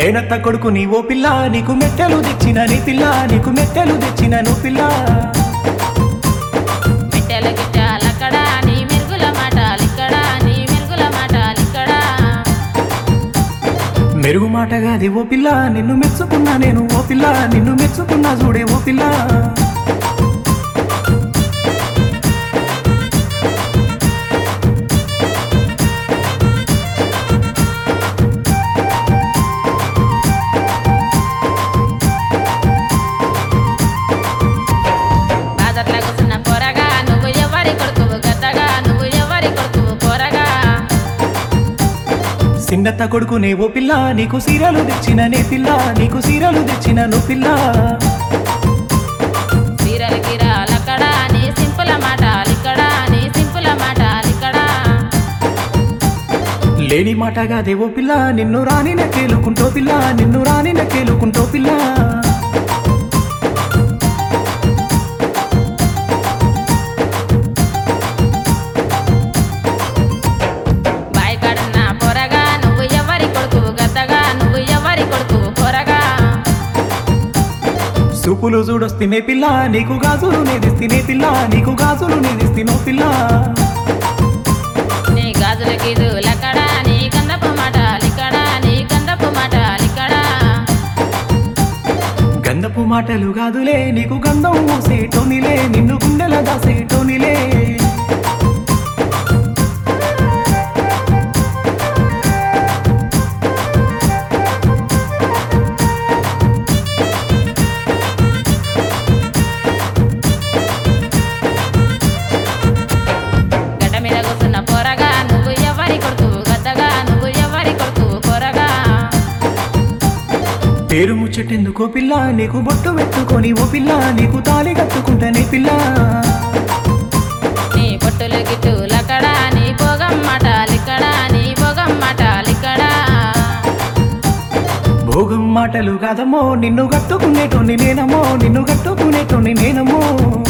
మేనత్త కొడుకు నీ ఓ పిల్ల నీకు మెట్టెలు తెచ్చిన నీ పిల్ల నీకు మెట్టెలు తెచ్చిన నువ్వు పిల్ల మిట్టెల గిట్టాలక్కడ నీ మెరుగుల మాటలిక్కడ నీ మెరుగుల మాటలిక్కడ మెరుగు మాటగాది ఓ పిల్ల నిన్ను మెచ్చుకున్నా నేను ఓ పిల్ల నిన్ను మెచ్చుకున్నా చూడే ఓ పిల్ల బాదట్ల కూర్చున్న పొరగా నువ్వు ఎవరి కొడుకువు గద్దగా నువ్వు ఎవరి కొడుకువు పొరగా సిన్నత్త కొడుకు నే ఓ పిల్ల నీకు సీరలు తెచ్చిన నే పిల్ల నీకు సీరలు తెచ్చిన నువ్వు పిల్ల సీరల గిరాలక్కడ నీ సింపుల మాటలిక్కడ నీ సింపుల మాటలిక్కడ లేని మాటగాదే ఓ పిల్ల నిన్ను రాని నకేలుకుంటో పిల్ల నిన్ను రాని నకేలుకుంటో పిల్ల బాయికాడున్న పొరగా నువ్వు ఎవరి కొడుకువు గద్దగా నువ్వు ఎవరి కొడుకువు పొరగా సూపులు చూడొస్తేనే పిల్ల నీకు గాజులు నేదిస్తేనే పిల్ల నీకు గాజులు నేదిస్తేనో పిల్ల నీ గాజుల గీజులక్కడ నీ గంధపు మాటలిక్కడ నీ గంధపు మాటలిక్కడ గంధపు మాటలు కాదులే నీకు గంధం మూసేటోనిలే నిన్ను గుండెల దాసేటోనిలే గడ్డ మీద కూర్చున్న పొరగా నువ్వు ఎవరి కొడుకువు గద్దగా నువ్వు ఎవరి కొడుకువు పొరగా పేరు ముచ్చటెందుకో పిల్ల నీకు బొట్టు పెట్టుకొని ఓ పిల్ల నీకు తాళి కట్టుకుంటానే పిల్ల నీ పొట్టులు గిట్టులక్కడ నీ భోగం మాటలిక్కడ నీ భోగం మాటలిక్కడ భోగం మాటలు కాదమ్మో నిన్ను కట్టుకునేటోని నేనమ్మో నిన్ను కట్టుకునేటోని నేనమ్మో